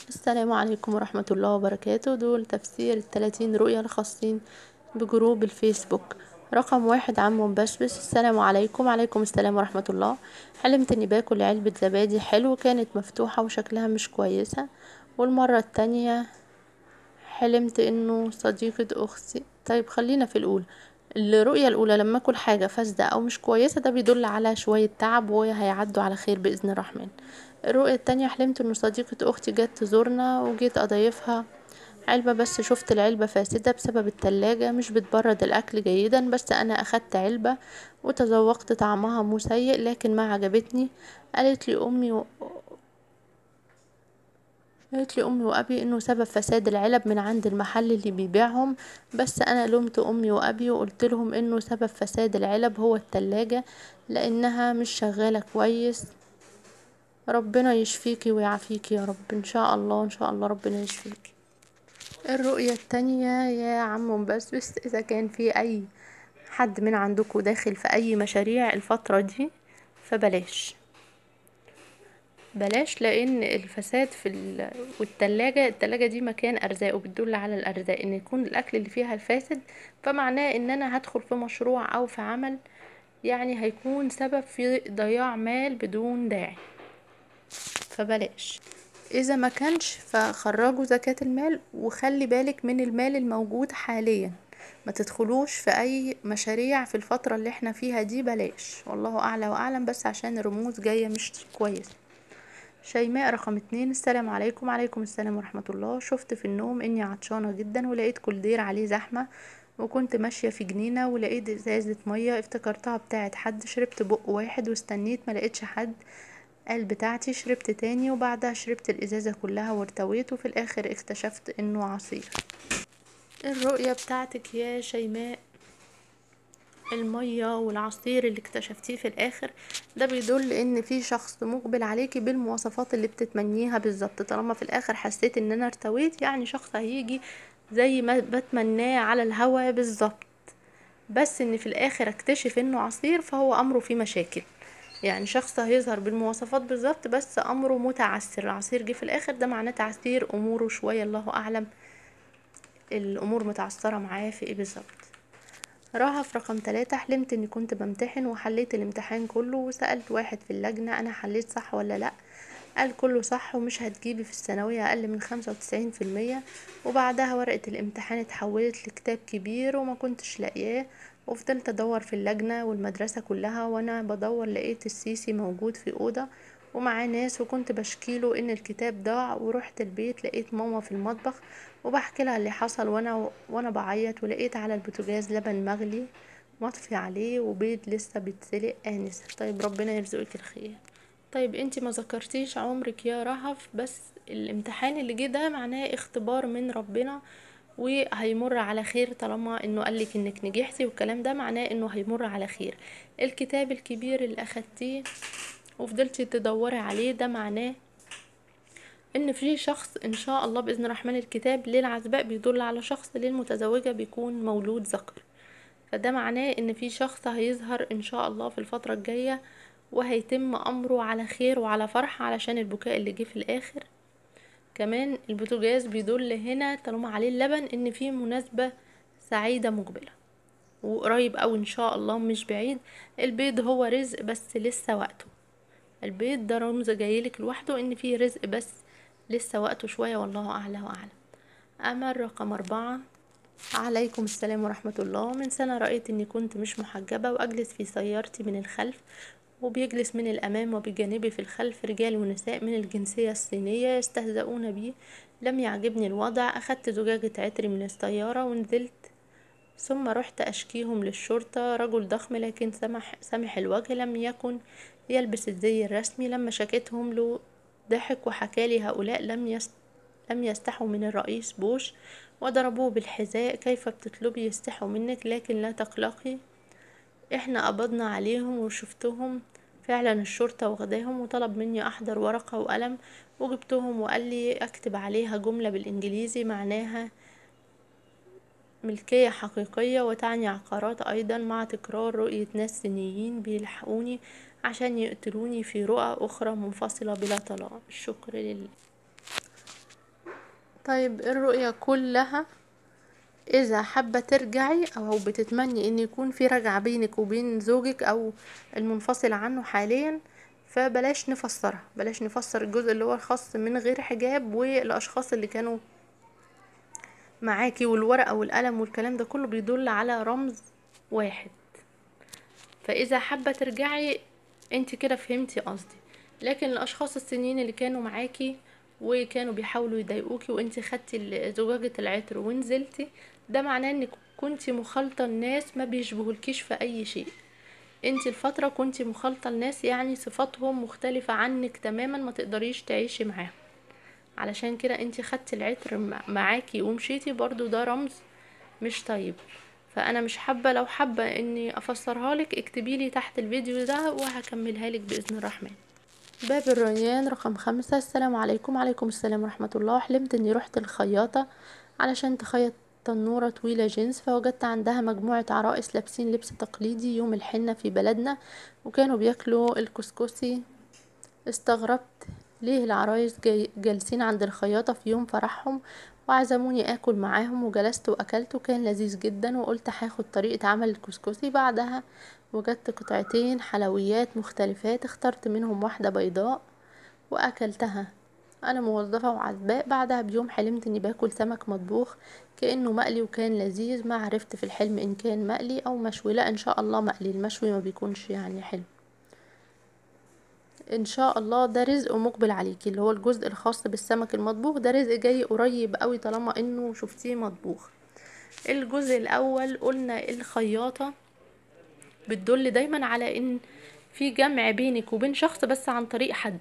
السلام عليكم ورحمة الله وبركاته دول تفسير التلاتين رؤية الخاصين بجروب الفيسبوك رقم واحد عم مبشبش السلام عليكم عليكم السلام ورحمة الله حلمت اني باكل علبة زبادي حلو كانت مفتوحة وشكلها مش كويسة والمرة التانية حلمت انه صديقة اختي طيب خلينا في الاولى الرؤية الأولى لما أكل حاجة فاسدة أو مش كويسة ده بيدل على شوية تعب وهيعدوا على خير بإذن الرحمن الرؤية التانية حلمت إنه صديقة أختي جت تزورنا وجيت أضيفها علبة بس شفت العلبة فاسدة بسبب التلاجة مش بتبرد الأكل جيدا بس أنا أخدت علبة وتذوقت طعمها مو سيء لكن ما عجبتني قالت لي أمي و... قالت لي أمي وأبي إنه سبب فساد العلب من عند المحل اللي بيبيعهم بس أنا لومت أمي وأبي وقلت لهم إنه سبب فساد العلب هو التلاجة لأنها مش شغالة كويس ربنا يشفيكي ويعافيكي يا رب إن شاء الله إن شاء الله ربنا يشفيكي الرؤية التانية يا عم مبسبس إذا كان في أي حد من عندكم داخل في أي مشاريع الفترة دي فبلاش بلاش لان الفساد في ال... والتلاجة التلاجة دي مكان ارزاق وبتدل على الارزاق ان يكون الاكل اللي فيها الفاسد فمعناه ان انا هدخل في مشروع او في عمل يعني هيكون سبب في ضياع مال بدون داعي فبلاش اذا ما كانش فخرجوا زكاة المال وخلي بالك من المال الموجود حاليا ما تدخلوش في اي مشاريع في الفترة اللي احنا فيها دي بلاش والله اعلى واعلم بس عشان الرموز جاية مش كويسة شيماء رقم اتنين السلام عليكم عليكم السلام ورحمة الله شفت في النوم اني عطشانة جدا ولقيت كولدير عليه زحمة وكنت ماشية في جنينة ولقيت ازازة مية افتكرتها بتاعت حد شربت بق واحد واستنيت ما لقيتش حد قال بتاعتي شربت تاني وبعدها شربت الازازة كلها وارتويت وفي الاخر اكتشفت انه عصير الرؤية بتاعتك يا شيماء المية والعصير اللي اكتشفتيه في الاخر ده بيدل ان في شخص مقبل عليكي بالمواصفات اللي بتتمنيها بالظبط طالما في الاخر حسيت ان انا ارتويت يعني شخص هيجي زي ما بتمناه على الهوا بالظبط بس ان في الاخر اكتشف انه عصير فهو امره فيه مشاكل يعني شخص هيظهر بالمواصفات بالظبط بس امره متعسر العصير جه في الاخر ده معناه تعسير اموره شويه الله اعلم الامور متعثره معاه في ايه بالظبط رهف رقم تلاتة حلمت اني كنت بمتحن وحليت الامتحان كله وسألت واحد في اللجنة انا حليت صح ولا لا قال كله صح ومش هتجيبي في الثانوية اقل من خمسة وتسعين في المية وبعدها ورقة الامتحان اتحولت لكتاب كبير وما كنتش لاقياه وفضلت ادور في اللجنة والمدرسة كلها وانا بدور لقيت السيسي موجود في اوضة ومعاه ناس وكنت بشكيله ان الكتاب ضاع ورحت البيت لقيت ماما في المطبخ وبحكي لها اللي حصل وانا وانا بعيط ولقيت على البوتاجاز لبن مغلي مطفي عليه وبيض لسه بيتسلق انسه طيب ربنا يرزقك الخير طيب انتي ما ذكرتيش عمرك يا رهف بس الامتحان اللي جه ده معناه اختبار من ربنا وهيمر على خير طالما انه قالك انك نجحتي والكلام ده معناه انه هيمر على خير الكتاب الكبير اللي اخدتيه وفضلتي تدوري عليه ده معناه ان في شخص ان شاء الله باذن الرحمن الكتاب للعزباء بيدل على شخص للمتزوجه بيكون مولود ذكر فده معناه ان في شخص هيظهر ان شاء الله في الفتره الجايه وهيتم امره على خير وعلى فرح علشان البكاء اللي جه في الاخر كمان البوتاجاز بيدل هنا طالما عليه اللبن ان في مناسبه سعيده مقبله وقريب او ان شاء الله مش بعيد البيض هو رزق بس لسه وقته البيض ده رمز جايلك لوحده ان فيه رزق بس لسه وقته شوية والله أعلى وأعلم أمل رقم أربعة عليكم السلام ورحمة الله من سنة رأيت إني كنت مش محجبة وأجلس في سيارتي من الخلف وبيجلس من الأمام وبجانبي في الخلف رجال ونساء من الجنسية الصينية يستهزئون بي لم يعجبني الوضع أخدت زجاجة عطري من السيارة ونزلت ثم رحت أشكيهم للشرطة رجل ضخم لكن سمح, سمح الوجه لم يكن يلبس الزي الرسمي لما شكيتهم له ضحك وحكالي هؤلاء لم يست... لم يستحوا من الرئيس بوش وضربوه بالحذاء كيف بتطلبي يستحوا منك لكن لا تقلقي احنا قبضنا عليهم وشفتهم فعلا الشرطة واخداهم وطلب مني احضر ورقة وقلم وجبتهم وقال لي اكتب عليها جملة بالانجليزي معناها ملكية حقيقية وتعني عقارات أيضا مع تكرار رؤية ناس صينيين بيلحقوني عشان يقتلوني في رؤى أخرى منفصلة بلا طلاق الشكر لله طيب الرؤية كلها إذا حابة ترجعي أو بتتمني إن يكون في رجعة بينك وبين زوجك أو المنفصل عنه حاليا فبلاش نفسرها بلاش نفسر الجزء اللي هو الخاص من غير حجاب والأشخاص اللي كانوا معاكي والورقة والقلم والكلام ده كله بيدل على رمز واحد فإذا حابة ترجعي انت كده فهمتي قصدي لكن الأشخاص السنين اللي كانوا معاكي وكانوا بيحاولوا يضايقوكي وانت خدتي زجاجة العطر ونزلتي ده معناه انك كنتي مخالطة الناس ما بيشبهولكيش في اي شيء انت الفترة كنتي مخالطة الناس يعني صفاتهم مختلفة عنك تماما ما تقدريش تعيشي معاهم علشان كده انت خدتي العطر معاكي ومشيتي برضو ده رمز مش طيب فانا مش حابة لو حابة اني افسرها لك اكتبي لي تحت الفيديو ده وهكملها لك باذن الرحمن باب الريان رقم خمسة السلام عليكم عليكم السلام ورحمة الله حلمت اني رحت الخياطة علشان تخيط تنورة طويلة جينز فوجدت عندها مجموعة عرائس لابسين لبس تقليدي يوم الحنة في بلدنا وكانوا بياكلوا الكسكسي استغربت ليه العرايس جالسين عند الخياطة في يوم فرحهم وعزموني اكل معاهم وجلست واكلت وكان لذيذ جدا وقلت هاخد طريقة عمل الكسكسي بعدها وجدت قطعتين حلويات مختلفات اخترت منهم واحدة بيضاء واكلتها انا موظفة وعزباء بعدها بيوم حلمت اني باكل سمك مطبوخ كأنه مقلي وكان لذيذ ما عرفت في الحلم ان كان مقلي او مشوي لا ان شاء الله مقلي المشوي ما بيكونش يعني حلو ان شاء الله ده رزق مقبل عليكي اللي هو الجزء الخاص بالسمك المطبوخ ده رزق جاي قريب قوي طالما انه شفتيه مطبوخ الجزء الاول قلنا الخياطة بتدل دايما على ان في جمع بينك وبين شخص بس عن طريق حد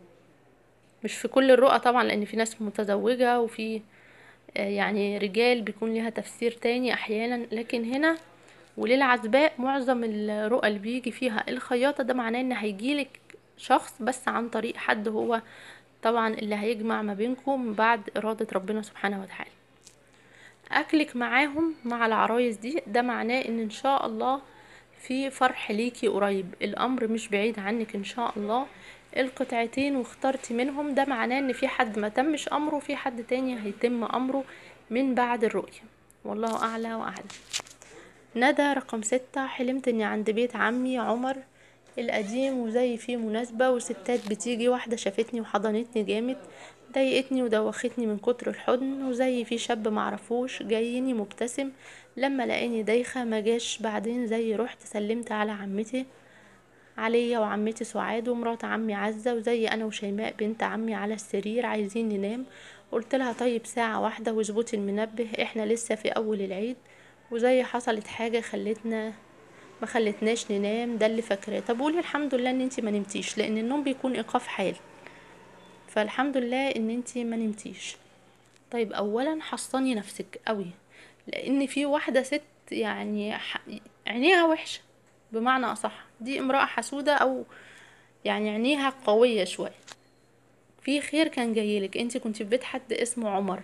مش في كل الرؤى طبعا لان في ناس متزوجة وفي يعني رجال بيكون ليها تفسير تاني احيانا لكن هنا وللعزباء معظم الرؤى اللي بيجي فيها الخياطة ده معناه ان هيجيلك شخص بس عن طريق حد هو طبعا اللي هيجمع ما بينكم بعد إرادة ربنا سبحانه وتعالى أكلك معاهم مع العرايس دي ده معناه إن إن شاء الله في فرح ليكي قريب الأمر مش بعيد عنك إن شاء الله القطعتين واخترتي منهم ده معناه إن في حد ما تمش أمره وفي حد تاني هيتم أمره من بعد الرؤية والله أعلى وأعلم ندى رقم ستة حلمت إني عند بيت عمي عمر القديم وزي في مناسبة وستات بتيجي واحدة شافتني وحضنتني جامد ضايقتني ودوختني من كتر الحضن وزي في شاب معرفوش جايني مبتسم لما لقاني دايخة مجاش بعدين زي رحت سلمت على عمتي عليا وعمتي سعاد ومرات عمي عزة وزي انا وشيماء بنت عمي على السرير عايزين ننام قلت لها طيب ساعة واحدة واظبطي المنبه احنا لسه في اول العيد وزي حصلت حاجة خلتنا ما خلتناش ننام ده اللي فاكراه طب قولي الحمد لله ان انتي ما نمتيش لان النوم بيكون ايقاف حال فالحمد لله ان انتي ما نمتيش طيب اولا حصني نفسك قوي لان في واحده ست يعني عينيها وحشه بمعنى اصح دي امراه حسوده او يعني عينيها قويه شويه في خير كان جايلك انت كنت في بيت حد اسمه عمر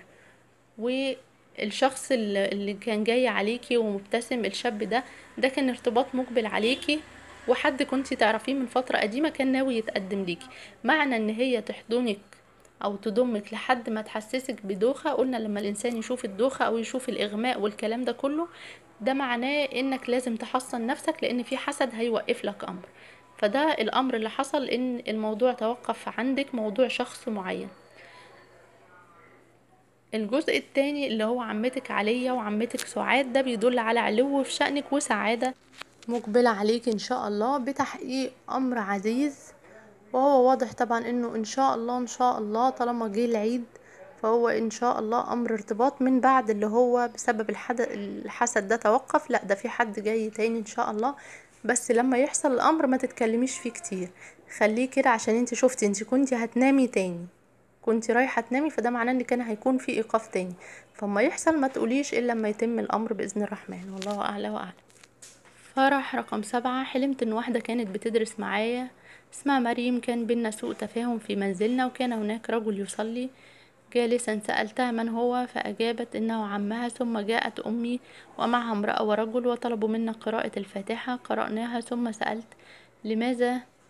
والشخص اللي كان جاي عليكي ومبتسم الشاب ده ده كان ارتباط مقبل عليكي وحد كنت تعرفيه من فترة قديمة كان ناوي يتقدم ليكي معنى ان هي تحضنك او تضمك لحد ما تحسسك بدوخة قلنا لما الانسان يشوف الدوخة او يشوف الاغماء والكلام ده كله ده معناه انك لازم تحصن نفسك لان في حسد هيوقف لك امر فده الامر اللي حصل ان الموضوع توقف عندك موضوع شخص معين الجزء التاني اللي هو عمتك عليا وعمتك سعاد ده بيدل على علو في شأنك وسعادة مقبلة عليك ان شاء الله بتحقيق امر عزيز وهو واضح طبعا انه ان شاء الله ان شاء الله طالما جه العيد فهو ان شاء الله امر ارتباط من بعد اللي هو بسبب الحسد ده توقف لا ده في حد جاي تاني ان شاء الله بس لما يحصل الامر ما تتكلميش فيه كتير خليه كده عشان انت شفتي انت كنتي هتنامي تاني كنت رايحه تنامي فده معناه ان كان هيكون في ايقاف تاني فما يحصل ما تقوليش الا لما يتم الامر باذن الرحمن والله اعلى واعلم فرح رقم سبعة حلمت ان واحدة كانت بتدرس معايا اسمها مريم كان بينا سوء تفاهم في منزلنا وكان هناك رجل يصلي جالسا سألتها من هو فأجابت إنه عمها ثم جاءت أمي ومعها امرأة ورجل وطلبوا منا قراءة الفاتحة قرأناها ثم سألت لماذا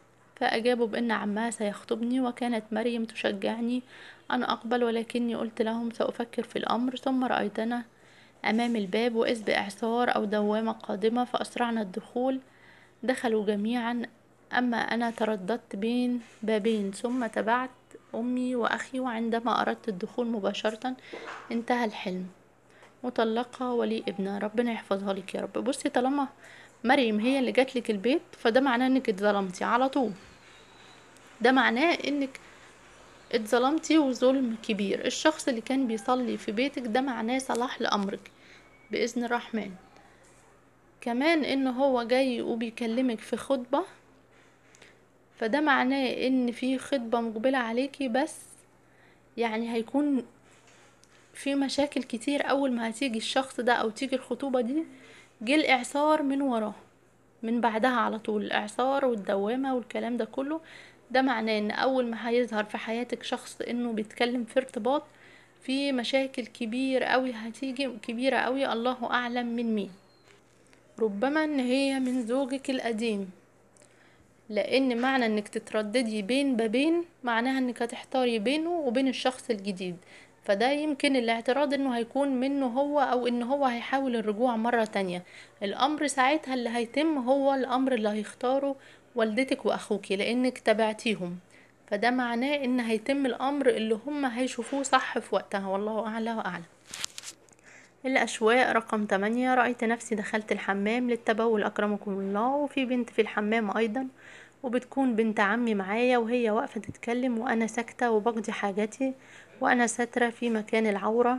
فأجابوا بأن عمها سيخطبني وكانت مريم تشجعني أن أقبل ولكني قلت لهم سأفكر في الأمر ثم رأيتنا أمام الباب وإذ بإعصار أو دوامة قادمة فأسرعنا الدخول دخلوا جميعا أما أنا ترددت بين بابين ثم تبعت أمي وأخي وعندما أردت الدخول مباشرة انتهى الحلم مطلقة ولي ابنة ربنا يحفظها لك يا رب بصي طالما مريم هي اللي جات لك البيت فده معناه انك اتظلمتي على طول ده معناه انك اتظلمتي وظلم كبير الشخص اللي كان بيصلي في بيتك ده معناه صلاح لأمرك بإذن الرحمن كمان ان هو جاي وبيكلمك في خطبة فده معناه ان في خطبة مقبلة عليكي بس يعني هيكون في مشاكل كتير اول ما هتيجي الشخص ده او تيجي الخطوبة دي جه الاعصار من وراه من بعدها على طول الاعصار والدوامة والكلام ده كله ده معناه ان اول ما هيظهر في حياتك شخص انه بيتكلم في ارتباط في مشاكل كبير قوي هتيجي كبيرة قوي الله اعلم من مين ربما ان هي من زوجك القديم لان معنى انك تترددي بين بابين معناها انك هتحتاري بينه وبين الشخص الجديد فده يمكن الاعتراض انه هيكون منه هو او ان هو هيحاول الرجوع مرة تانية الامر ساعتها اللي هيتم هو الامر اللي هيختاره والدتك واخوكي لانك تبعتيهم فده معناه ان هيتم الامر اللي هم هيشوفوه صح في وقتها والله اعلى واعلم الأشواق رقم تمانية رأيت نفسي دخلت الحمام للتبول أكرمكم الله وفي بنت في الحمام أيضا وبتكون بنت عمي معايا وهي واقفة تتكلم وأنا ساكتة وبقضي حاجاتي وأنا ساترة في مكان العورة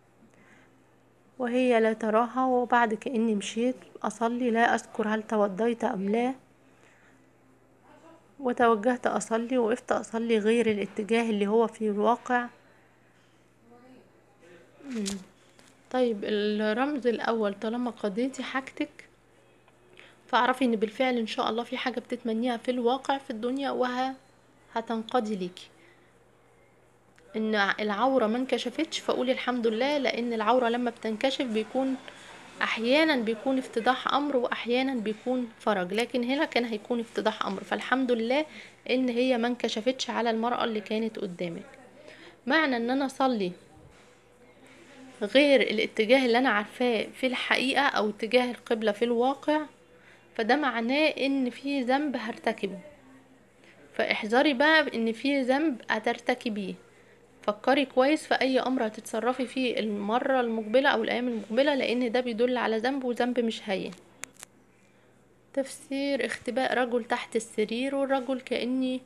وهي لا تراها وبعد كأني مشيت أصلي لا أذكر هل توضيت أم لا وتوجهت أصلي وقفت أصلي غير الاتجاه اللي هو في الواقع مم. طيب الرمز الأول طالما قضيتي حاجتك فاعرفي ان بالفعل ان شاء الله في حاجة بتتمنيها في الواقع في الدنيا وها هتنقضي ليكي ان العورة ما انكشفتش فقولي الحمد لله لان العورة لما بتنكشف بيكون احيانا بيكون افتضاح امر واحيانا بيكون فرج لكن هنا كان هيكون افتضاح امر فالحمد لله ان هي ما انكشفتش على المرأة اللي كانت قدامك معنى ان انا اصلي غير الاتجاه اللي انا عارفاه في الحقيقة او اتجاه القبلة في الواقع فده معناه ان في ذنب هرتكبه فاحذري بقى ان في ذنب هترتكبيه فكري كويس في اي امر هتتصرفي فيه المرة المقبلة او الايام المقبلة لان ده بيدل على ذنب وذنب مش هين تفسير اختباء رجل تحت السرير والرجل كأني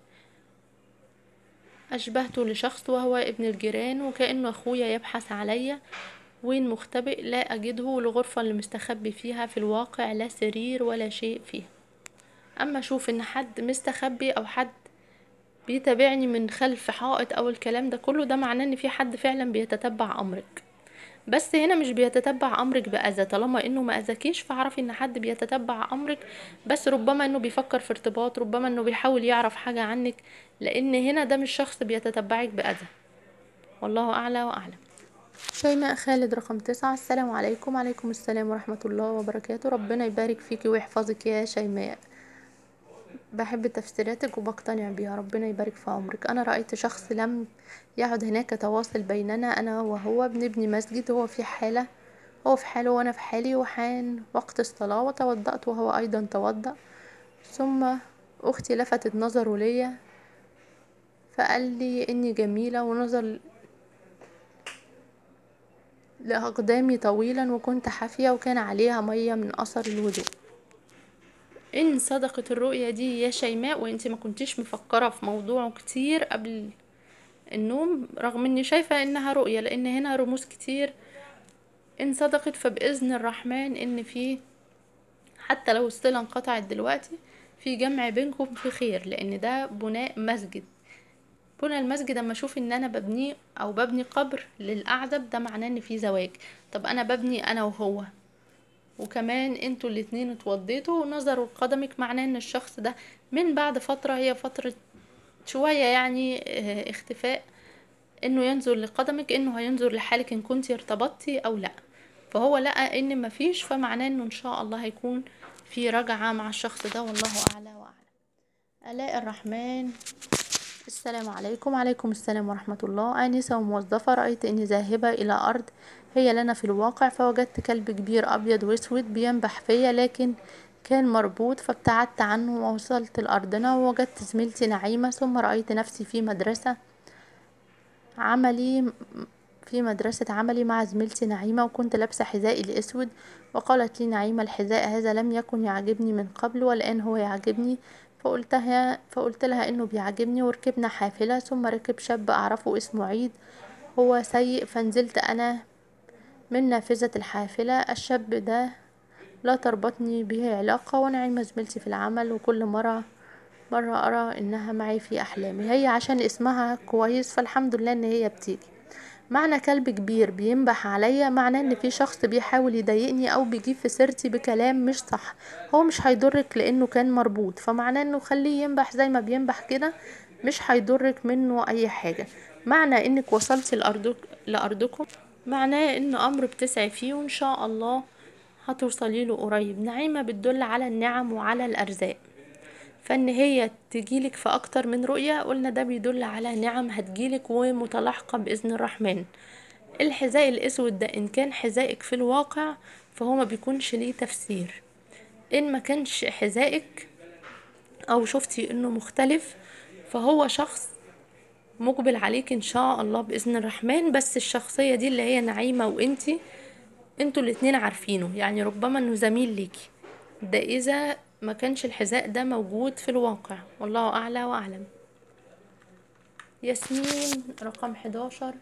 أشبهته لشخص وهو ابن الجيران وكأنه أخويا يبحث عليا وين مختبئ لا أجده والغرفة اللي مستخبي فيها في الواقع لا سرير ولا شيء فيها أما أشوف إن حد مستخبي أو حد بيتابعني من خلف حائط أو الكلام ده كله ده معناه إن في حد فعلا بيتتبع أمرك بس هنا مش بيتتبع امرك باذى طالما انه ما اذاكيش فاعرفي ان حد بيتتبع امرك بس ربما انه بيفكر في ارتباط ربما انه بيحاول يعرف حاجه عنك لان هنا ده مش شخص بيتتبعك باذى والله اعلى واعلم شيماء خالد رقم تسعة السلام عليكم عليكم السلام ورحمة الله وبركاته ربنا يبارك فيكي ويحفظك يا شيماء بحب تفسيراتك وبقتنع بيها ربنا يبارك في عمرك انا رأيت شخص لم يعد هناك تواصل بيننا انا وهو بنبني مسجد هو في حالة هو في حاله وانا في حالي وحان وقت الصلاة وتوضأت وهو ايضا توضأ ثم اختي لفتت نظره ليا فقال لي اني جميلة ونظر لأقدامي طويلا وكنت حافية وكان عليها مية من أثر الوضوء إن صدقت الرؤية دي يا شيماء وانت ما كنتيش مفكرة في موضوع كتير قبل النوم رغم اني شايفة انها رؤية لان هنا رموز كتير ان صدقت فبإذن الرحمن ان في حتى لو الصلة انقطعت دلوقتي في جمع بينكم في خير لان ده بناء مسجد بناء المسجد اما اشوف ان انا ببنيه او ببني قبر للاعزب ده معناه ان في زواج طب انا ببني انا وهو وكمان انتوا الاتنين اتوضيتوا ونظروا لقدمك معناه ان الشخص ده من بعد فترة هي فترة شوية يعني اه اختفاء انه ينظر لقدمك انه هينظر لحالك ان كنتي ارتبطتي او لا فهو لقى ان مفيش فمعناه انه ان شاء الله هيكون في رجعة مع الشخص ده والله اعلى واعلم آلاء الرحمن السلام عليكم وعليكم السلام ورحمة الله آنسة وموظفة رأيت إني ذاهبة إلى أرض هي لنا في الواقع فوجدت كلب كبير أبيض وأسود بينبح فيا لكن كان مربوط فابتعدت عنه ووصلت لأرضنا ووجدت زميلتي نعيمة ثم رأيت نفسي في مدرسة عملي في مدرسة عملي مع زميلتي نعيمة وكنت لابسة حذائي الأسود وقالت لي نعيمة الحذاء هذا لم يكن يعجبني من قبل والآن هو يعجبني فقلتها فقلت لها انه بيعجبني وركبنا حافلة ثم ركب شاب اعرفه اسمه عيد هو سيء فنزلت انا من نافذة الحافلة الشاب ده لا تربطني به علاقة ونعيمة زميلتي في العمل وكل مرة مرة أرى إنها معي في أحلامي هي عشان اسمها كويس فالحمد لله إن هي بتيجي معنى كلب كبير بينبح عليا معناه ان في شخص بيحاول يضايقني او بيجيب في سيرتي بكلام مش صح هو مش هيضرك لانه كان مربوط فمعناه انه خليه ينبح زي ما بينبح كده مش هيضرك منه اي حاجة معنى انك وصلتي لأرضك لأرضكم معناه ان امر بتسعي فيه وان شاء الله هتوصلي له قريب نعيمة بتدل على النعم وعلى الارزاق فان هي تجيلك في اكتر من رؤية قلنا ده بيدل على نعم هتجيلك ومتلاحقة باذن الرحمن الحذاء الاسود ده ان كان حذائك في الواقع فهو ما بيكونش ليه تفسير ان ما كانش حذائك او شفتي انه مختلف فهو شخص مقبل عليك ان شاء الله باذن الرحمن بس الشخصية دي اللي هي نعيمة وانتي انتوا الاتنين عارفينه يعني ربما انه زميل ليكي ده اذا ما كانش الحذاء ده موجود في الواقع والله اعلى واعلم ياسمين رقم 11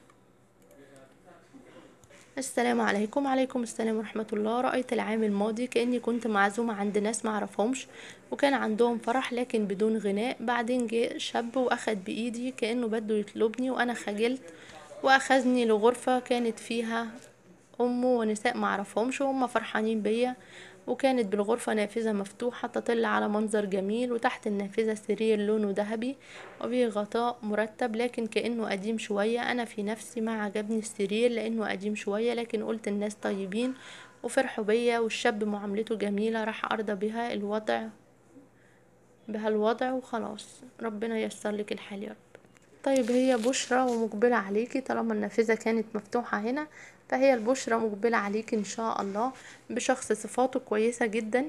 السلام عليكم وعليكم السلام ورحمة الله رأيت العام الماضي كأني كنت معزومة عند ناس معرفهمش وكان عندهم فرح لكن بدون غناء بعدين جه شاب واخد بإيدي كأنه بده يطلبني وأنا خجلت وأخذني لغرفة كانت فيها أمه ونساء معرفهمش وهم فرحانين بيا وكانت بالغرفة نافذة مفتوحة تطل على منظر جميل وتحت النافذة سرير لونه ذهبي وفيه غطاء مرتب لكن كأنه قديم شوية أنا في نفسي ما عجبني السرير لأنه قديم شوية لكن قلت الناس طيبين وفرحوا بيا والشاب معاملته جميلة راح أرضى بها الوضع بها الوضع وخلاص ربنا ييسر لك الحال يا رب طيب هي بشرى ومقبلة عليكي طالما النافذة كانت مفتوحة هنا فهي البشرى مقبلة عليك ان شاء الله بشخص صفاته كويسة جدا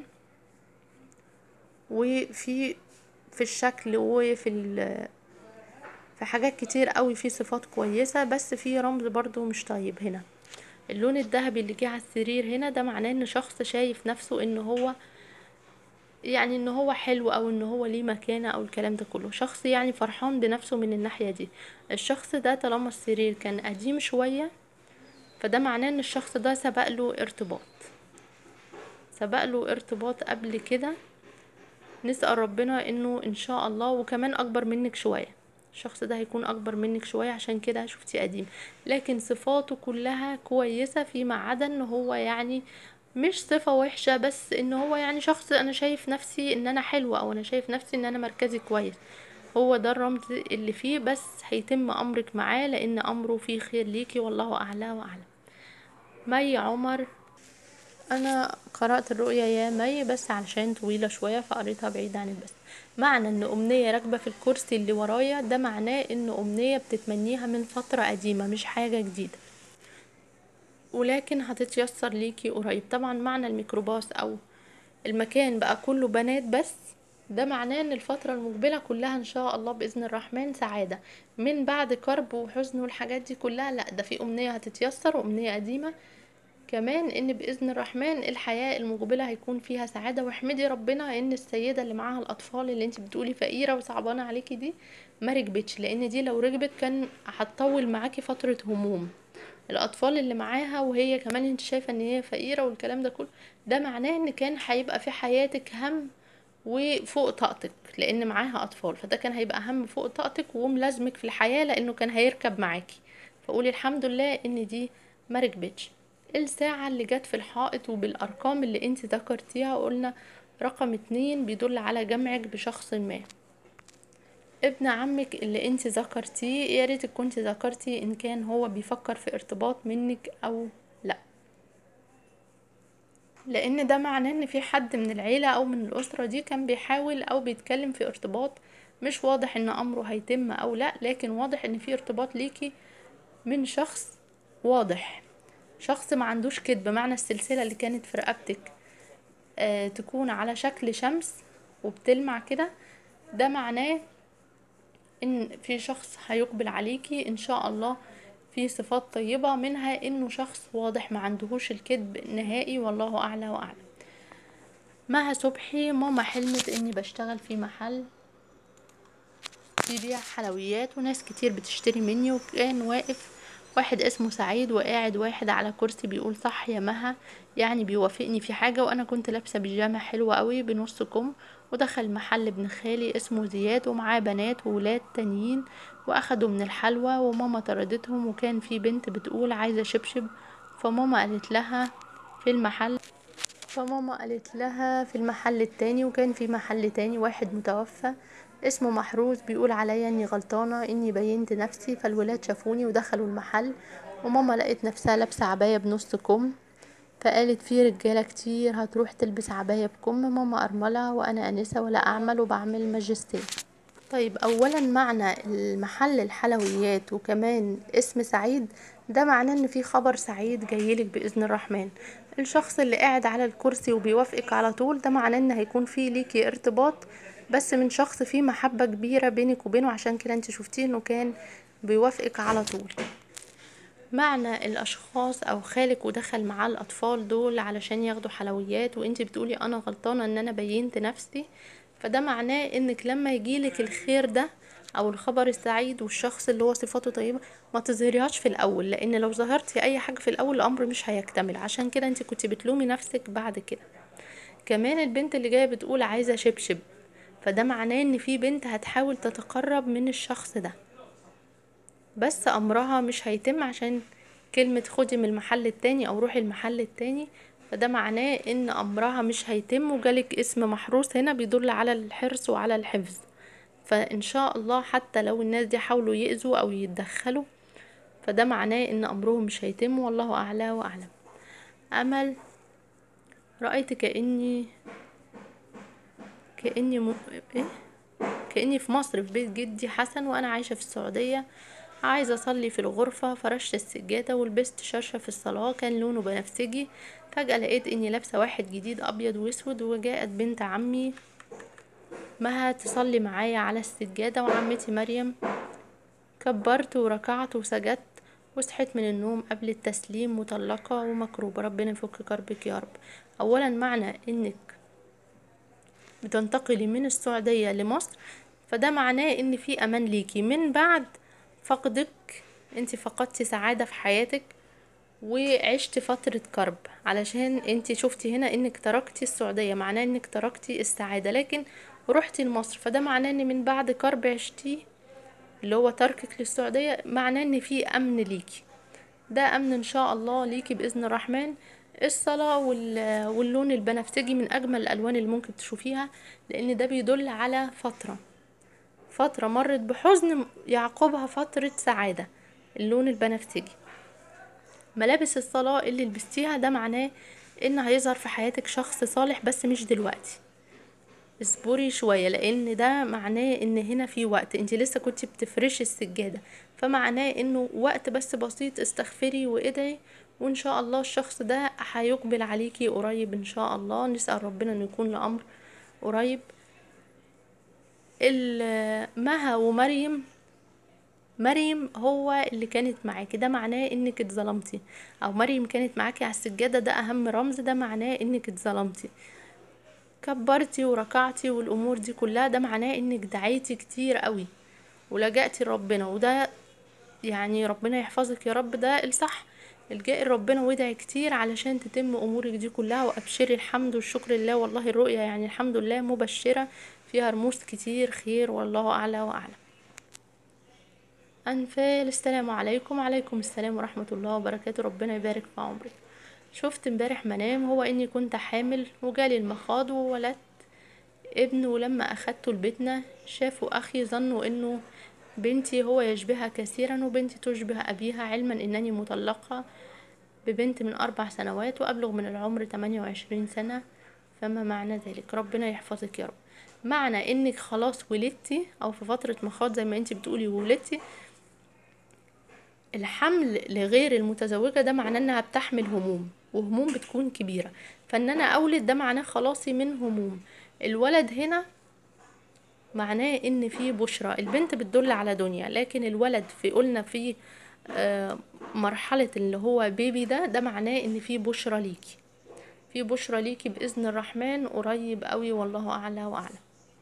وفي في الشكل وفي ال في حاجات كتير قوي في صفات كويسة بس في رمز برضو مش طيب هنا اللون الذهبي اللي جه على السرير هنا ده معناه ان شخص شايف نفسه ان هو يعني ان هو حلو او ان هو ليه مكانة او الكلام ده كله شخص يعني فرحان بنفسه من الناحية دي الشخص ده طالما السرير كان قديم شوية فده معناه ان الشخص ده سبق له ارتباط سبق له ارتباط قبل كده نسأل ربنا انه ان شاء الله وكمان اكبر منك شوية الشخص ده هيكون اكبر منك شوية عشان كده شفتي قديم لكن صفاته كلها كويسة فيما عدا ان هو يعني مش صفة وحشة بس ان هو يعني شخص انا شايف نفسي ان انا حلوة او انا شايف نفسي ان انا مركزي كويس هو ده الرمز اللي فيه بس هيتم امرك معاه لان امره فيه خير ليكي والله اعلى واعلم مي عمر انا قرأت الرؤية يا مي بس علشان طويلة شوية فقريتها بعيد عن البث معنى ان امنية راكبة في الكرسي اللي ورايا ده معناه ان امنية بتتمنيها من فترة قديمة مش حاجة جديدة ولكن هتتيسر ليكي قريب طبعا معنى الميكروباص او المكان بقى كله بنات بس ده معناه ان الفترة المقبلة كلها ان شاء الله باذن الرحمن سعادة من بعد كرب وحزن والحاجات دي كلها لا ده في امنية هتتيسر وامنية قديمة كمان ان باذن الرحمن الحياة المقبلة هيكون فيها سعادة واحمدي ربنا ان السيدة اللي معاها الاطفال اللي انت بتقولي فقيرة وصعبانة عليكي دي ما ركبتش لان دي لو ركبت كان هتطول معاكي فترة هموم الاطفال اللي معاها وهي كمان انت شايفة ان هي فقيرة والكلام ده كله ده معناه ان كان هيبقى في حياتك هم وفوق طاقتك لان معاها اطفال فده كان هيبقى هم فوق طاقتك وملازمك في الحياة لانه كان هيركب معاكي فقولي الحمد لله ان دي ما ركبتش الساعة اللي جت في الحائط وبالارقام اللي انت ذكرتيها قلنا رقم اتنين بيدل على جمعك بشخص ما ابن عمك اللي انت ذكرتيه يا ريتك كنت ذكرتي ان كان هو بيفكر في ارتباط منك او لا لان ده معناه ان في حد من العيلة او من الاسرة دي كان بيحاول او بيتكلم في ارتباط مش واضح ان امره هيتم او لا لكن واضح ان في ارتباط ليكي من شخص واضح شخص ما عندوش كذب معنى السلسلة اللي كانت في رقبتك آه تكون على شكل شمس وبتلمع كده ده معناه ان في شخص هيقبل عليكي ان شاء الله في صفات طيبة منها انه شخص واضح ما عندهوش الكذب نهائي والله اعلى واعلم مها صبحي ماما حلمت اني بشتغل في محل بيبيع حلويات وناس كتير بتشتري مني وكان واقف واحد اسمه سعيد وقاعد واحد على كرسي بيقول صح يا مها يعني بيوافقني في حاجة وانا كنت لابسة بيجامة حلوة قوي بنص كم ودخل محل ابن خالي اسمه زياد ومعاه بنات وولاد تانيين واخدوا من الحلوى وماما طردتهم وكان في بنت بتقول عايزة شبشب فماما قالت لها في المحل فماما قالت لها في المحل التاني وكان في محل تاني واحد متوفى اسمه محروس بيقول عليا اني غلطانة اني بينت نفسي فالولاد شافوني ودخلوا المحل وماما لقيت نفسها لابسة عباية بنص كم فقالت في رجالة كتير هتروح تلبس عباية بكم ماما أرملة وأنا أنسة ولا أعمل وبعمل ماجستير طيب أولا معنى المحل الحلويات وكمان اسم سعيد ده معناه ان في خبر سعيد جايلك بإذن الرحمن الشخص اللي قاعد على الكرسي وبيوافقك على طول ده معناه ان هيكون في ليكي ارتباط بس من شخص فيه محبة كبيرة بينك وبينه عشان كده انت شفتيه انه كان بيوافقك على طول معنى الاشخاص او خالك ودخل معاه الاطفال دول علشان ياخدوا حلويات وانت بتقولي انا غلطانة ان انا بينت نفسي فده معناه انك لما يجيلك الخير ده او الخبر السعيد والشخص اللي هو صفاته طيبة ما تظهريهاش في الاول لان لو ظهرتي اي حاجة في الاول الامر مش هيكتمل عشان كده انت كنت بتلومي نفسك بعد كده كمان البنت اللي جايه بتقول عايزه شبشب فده معناه ان في بنت هتحاول تتقرب من الشخص ده بس امرها مش هيتم عشان كلمة خدي من المحل التاني او روحي المحل التاني فده معناه ان امرها مش هيتم وجالك اسم محروس هنا بيدل على الحرص وعلى الحفظ فان شاء الله حتى لو الناس دي حاولوا يأذوا او يتدخلوا فده معناه ان امرهم مش هيتم والله اعلى واعلم امل رأيت كأني كأني م... إيه؟ كأني في مصر في بيت جدي حسن وأنا عايشة في السعودية عايزة أصلي في الغرفة فرشت السجادة ولبست شرشة في الصلاة كان لونه بنفسجي فجأة لقيت إني لابسة واحد جديد أبيض وأسود وجاءت بنت عمي مها تصلي معايا على السجادة وعمتي مريم كبرت وركعت وسجدت وصحيت من النوم قبل التسليم مطلقة ومكروبة ربنا يفك كربك يا رب أولا معنى إنك بتنتقلي من السعودية لمصر فده معناه ان في امان ليكي من بعد فقدك انت فقدتي سعادة في حياتك وعشت فترة كرب علشان انت شفتي هنا انك تركتي السعودية معناه انك تركتي السعادة لكن رحتي لمصر فده معناه ان من بعد كرب عشتيه اللي هو تركك للسعودية معناه ان في امن ليكي ده امن ان شاء الله ليكي باذن الرحمن الصلاة واللون البنفسجي من أجمل الألوان اللي ممكن تشوفيها لأن ده بيدل على فترة فترة مرت بحزن يعقبها فترة سعادة اللون البنفسجي ملابس الصلاة اللي لبستيها ده معناه ان هيظهر في حياتك شخص صالح بس مش دلوقتي اصبري شوية لان ده معناه ان هنا في وقت انت لسه كنت بتفرشي السجادة فمعناه انه وقت بس بسيط استغفري وادعي وان شاء الله الشخص ده هيقبل عليكي قريب ان شاء الله نسأل ربنا انه يكون الامر قريب مها ومريم مريم هو اللي كانت معاكي ده معناه انك اتظلمتي او مريم كانت معاكي على السجاده ده اهم رمز ده معناه انك اتظلمتي كبرتي وركعتي والامور دي كلها ده معناه انك دعيتي كتير قوي ولجأتي لربنا وده يعني ربنا يحفظك يا رب ده الصح الجئي لربنا وادعي كتير علشان تتم امورك دي كلها وابشري الحمد والشكر لله والله الرؤيا يعني الحمد لله مبشره فيها رموز كتير خير والله اعلى واعلم انفال السلام عليكم عليكم السلام ورحمه الله وبركاته ربنا يبارك في عمرك شفت امبارح منام هو اني كنت حامل وجالي المخاض وولدت ابن ولما اخدته لبيتنا شافوا اخي ظنوا انه بنتي هو يشبهها كثيرا وبنتي تشبه ابيها علما انني مطلقه ببنت من أربع سنوات وأبلغ من العمر 28 سنة فما معنى ذلك ربنا يحفظك يا رب معنى انك خلاص ولدتي او في فترة مخاض زي ما انت بتقولي وولدتي الحمل لغير المتزوجة ده معناه انها بتحمل هموم وهموم بتكون كبيرة فان انا اولد ده معناه خلاصي من هموم الولد هنا معناه ان في بشرى البنت بتدل على دنيا لكن الولد في قلنا في آه، مرحلة اللي هو بيبي ده ده معناه ان في بشرى ليكي في بشرى ليكي بإذن الرحمن قريب قوي والله أعلى وأعلم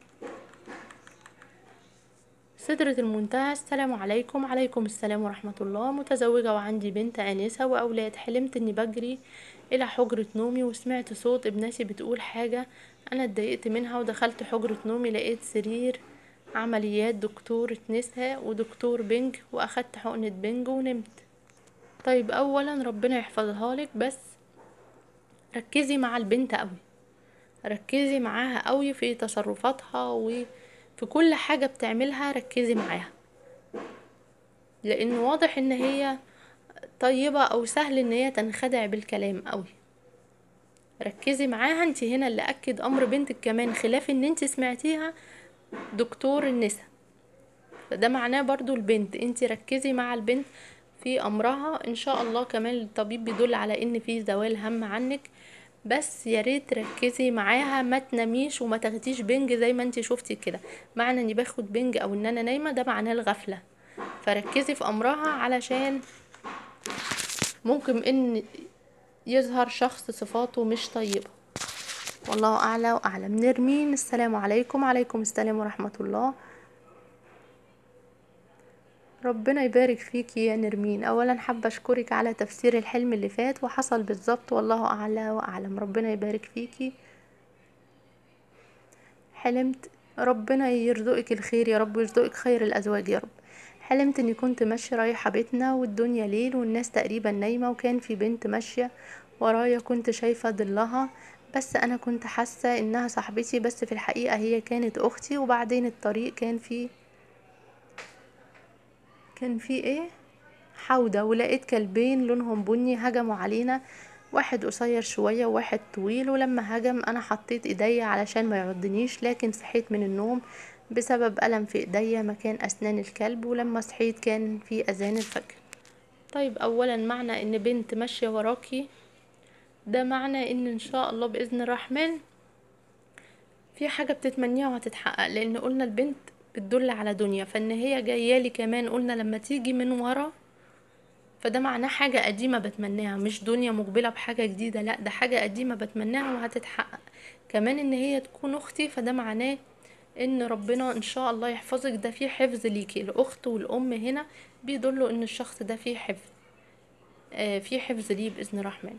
سدرة المنتهى السلام عليكم عليكم السلام ورحمة الله متزوجة وعندي بنت آنسة وأولاد حلمت إني بجري إلى حجرة نومي وسمعت صوت ابنتي بتقول حاجة أنا اتضايقت منها ودخلت حجرة نومي لقيت سرير عمليات دكتور نساء ودكتور بنج وأخدت حقنة بنج ونمت طيب أولا ربنا يحفظها لك بس ركزي مع البنت قوي ركزي معاها قوي في تصرفاتها وفي كل حاجة بتعملها ركزي معاها لان واضح ان هي طيبة او سهل ان هي تنخدع بالكلام قوي ركزي معاها انت هنا اللي اكد امر بنتك كمان خلاف ان انت سمعتيها دكتور النساء فده معناه برضو البنت انت ركزي مع البنت في امرها ان شاء الله كمان الطبيب بيدل على ان في زوال هم عنك بس يا ريت تركزي معاها ما تناميش وما تاخديش بنج زي ما انت شفتي كده معنى اني باخد بنج او ان انا نايمه ده معناه الغفله فركزي في امرها علشان ممكن ان يظهر شخص صفاته مش طيبه والله اعلى واعلم نرمين السلام عليكم عليكم السلام ورحمه الله ربنا يبارك فيكي يا نرمين اولا حابه اشكرك على تفسير الحلم اللي فات وحصل بالظبط والله اعلى واعلم ربنا يبارك فيكي حلمت ربنا يرزقك الخير يا رب ويرزقك خير الازواج يا رب حلمت اني كنت ماشيه رايحه بيتنا والدنيا ليل والناس تقريبا نايمه وكان في بنت ماشيه ورايا كنت شايفه ضلها بس انا كنت حاسه انها صاحبتي بس في الحقيقه هي كانت اختي وبعدين الطريق كان فيه كان في ايه حوضة ولقيت كلبين لونهم بني هجموا علينا واحد قصير شوية وواحد طويل ولما هجم انا حطيت ايديا علشان ما يعضنيش لكن صحيت من النوم بسبب ألم في ايديا مكان اسنان الكلب ولما صحيت كان في اذان الفجر طيب اولا معنى ان بنت ماشية وراكي ده معنى ان ان شاء الله باذن الرحمن في حاجة بتتمنيها وهتتحقق لان قلنا البنت بتدل على دنيا فان هي جايالي كمان قلنا لما تيجي من ورا فده معناه حاجة قديمة بتمناها مش دنيا مقبلة بحاجة جديدة لا ده حاجة قديمة بتمناها وهتتحقق كمان ان هي تكون اختي فده معناه ان ربنا ان شاء الله يحفظك ده فيه حفظ ليكي الاخت والام هنا بيدلوا ان الشخص ده فيه حفظ آه فيه حفظ ليه باذن الرحمن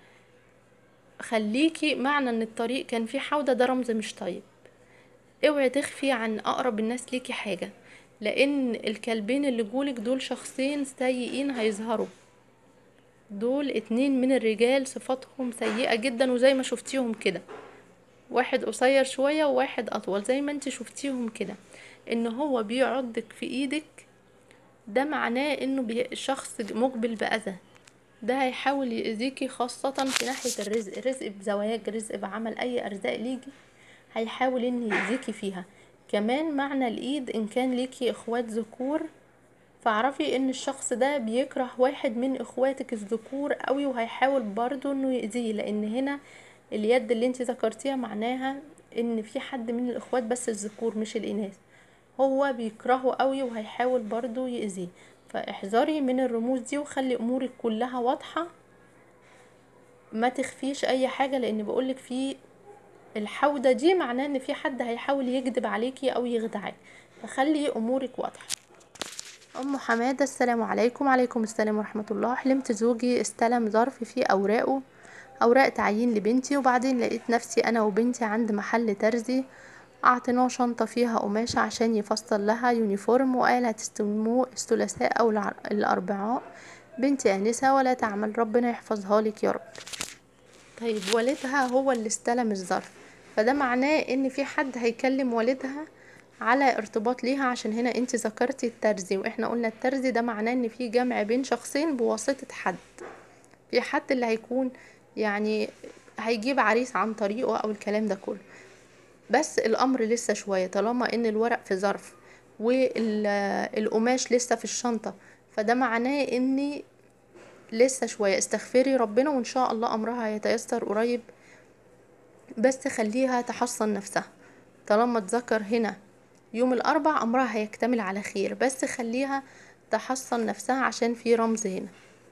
خليكي معنى ان الطريق كان فيه حوضة ده رمز مش طيب اوعي تخفي عن اقرب الناس ليكي حاجة لان الكلبين اللي جولك دول شخصين سيئين هيظهروا دول اتنين من الرجال صفاتهم سيئة جدا وزي ما شفتيهم كده واحد قصير شوية وواحد اطول زي ما انت شفتيهم كده ان هو بيعضك في ايدك ده معناه انه بي... شخص مقبل باذى ده هيحاول يأذيكي خاصة في ناحية الرزق رزق بزواج رزق بعمل اي ارزاق ليكي هيحاول ان يأذيكي فيها كمان معنى الايد ان كان ليكي اخوات ذكور فاعرفي ان الشخص ده بيكره واحد من اخواتك الذكور قوي وهيحاول برضو انه يأذيه لان هنا اليد اللي انت ذكرتيها معناها ان في حد من الاخوات بس الذكور مش الاناث هو بيكرهه قوي وهيحاول برضو يأذيه فاحذري من الرموز دي وخلي امورك كلها واضحة ما تخفيش اي حاجة لان بقولك في الحودة دي معناه ان في حد هيحاول يكذب عليكي او يخدعك فخلي امورك واضحة ام حمادة السلام عليكم عليكم السلام ورحمة الله حلمت زوجي استلم ظرف فيه اوراقه اوراق تعيين لبنتي وبعدين لقيت نفسي انا وبنتي عند محل ترزي اعطيناه شنطة فيها قماشة عشان يفصل لها يونيفورم وقال هتستلموه الثلاثاء او الاربعاء بنتي انسة ولا تعمل ربنا يحفظها لك يا رب طيب والدها هو اللي استلم الظرف فده معناه ان في حد هيكلم والدها على ارتباط ليها عشان هنا انت ذكرتي الترزي واحنا قلنا الترزي ده معناه ان في جمع بين شخصين بواسطة حد في حد اللي هيكون يعني هيجيب عريس عن طريقه او الكلام ده كله بس الامر لسه شوية طالما ان الورق في ظرف والقماش لسه في الشنطة فده معناه اني لسه شوية استغفري ربنا وان شاء الله امرها هيتيسر قريب بس خليها تحصن نفسها طالما اتذكر هنا يوم الاربع امرها هيكتمل على خير بس خليها تحصن نفسها عشان في رمز هنا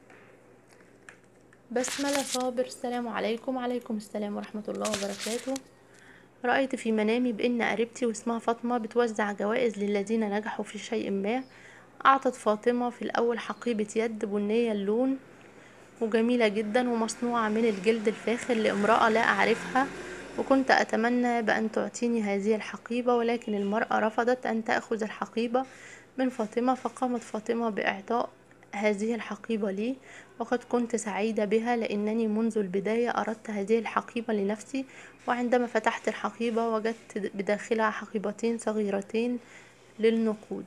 بسملة صابر السلام عليكم وعليكم السلام ورحمة الله وبركاته رأيت في منامي بأن قريبتي واسمها فاطمة بتوزع جوائز للذين نجحوا في شيء ما أعطت فاطمة في الأول حقيبة يد بنية اللون وجميلة جدا ومصنوعة من الجلد الفاخر لامرأة لا أعرفها وكنت أتمنى بأن تعطيني هذه الحقيبة ولكن المرأة رفضت أن تأخذ الحقيبة من فاطمة فقامت فاطمة بإعطاء هذه الحقيبة لي وقد كنت سعيدة بها لأنني منذ البداية أردت هذه الحقيبة لنفسي وعندما فتحت الحقيبة وجدت بداخلها حقيبتين صغيرتين للنقود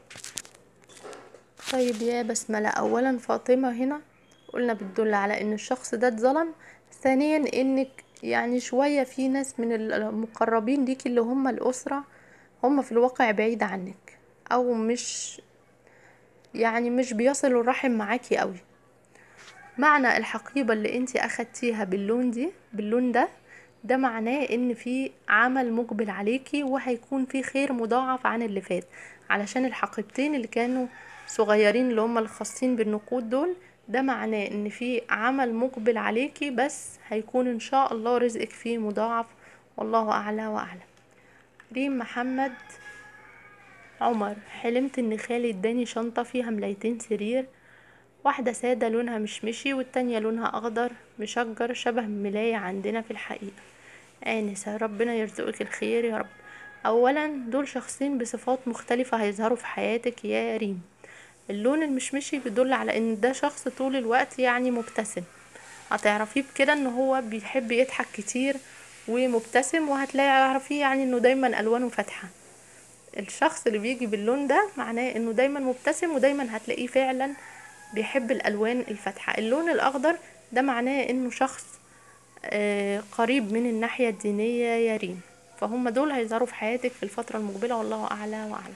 طيب يا بسملة أولا فاطمة هنا قلنا بتدل على ان الشخص ده اتظلم ثانيا انك يعني شوية في ناس من المقربين ليكي اللي هم الأسرة هم في الواقع بعيد عنك أو مش يعني مش بيصلوا الرحم معاكي قوي معنى الحقيبة اللي انتي اخدتيها باللون دي باللون ده ده معناه ان في عمل مقبل عليكي وهيكون في خير مضاعف عن اللي فات علشان الحقيبتين اللي كانوا صغيرين اللي هم الخاصين بالنقود دول ده معناه ان في عمل مقبل عليكي بس هيكون ان شاء الله رزقك فيه مضاعف والله اعلى واعلم ريم محمد عمر حلمت ان خالي اداني شنطة فيها ملايتين سرير واحدة سادة لونها مشمشي والتانية لونها اخضر مشجر شبه ملاية عندنا في الحقيقة آنسة ربنا يرزقك الخير يا رب اولا دول شخصين بصفات مختلفة هيظهروا في حياتك يا ريم اللون المشمشي بيدل على ان ده شخص طول الوقت يعني مبتسم هتعرفيه بكده ان هو بيحب يضحك كتير ومبتسم وهتلاقي عارفيه يعني انه دايما الوانه فاتحه الشخص اللي بيجي باللون ده معناه انه دايما مبتسم ودايما هتلاقيه فعلا بيحب الالوان الفاتحه اللون الاخضر ده معناه انه شخص آه قريب من الناحيه الدينيه يا ريم فهم دول هيظهروا في حياتك في الفتره المقبله والله اعلى واعلم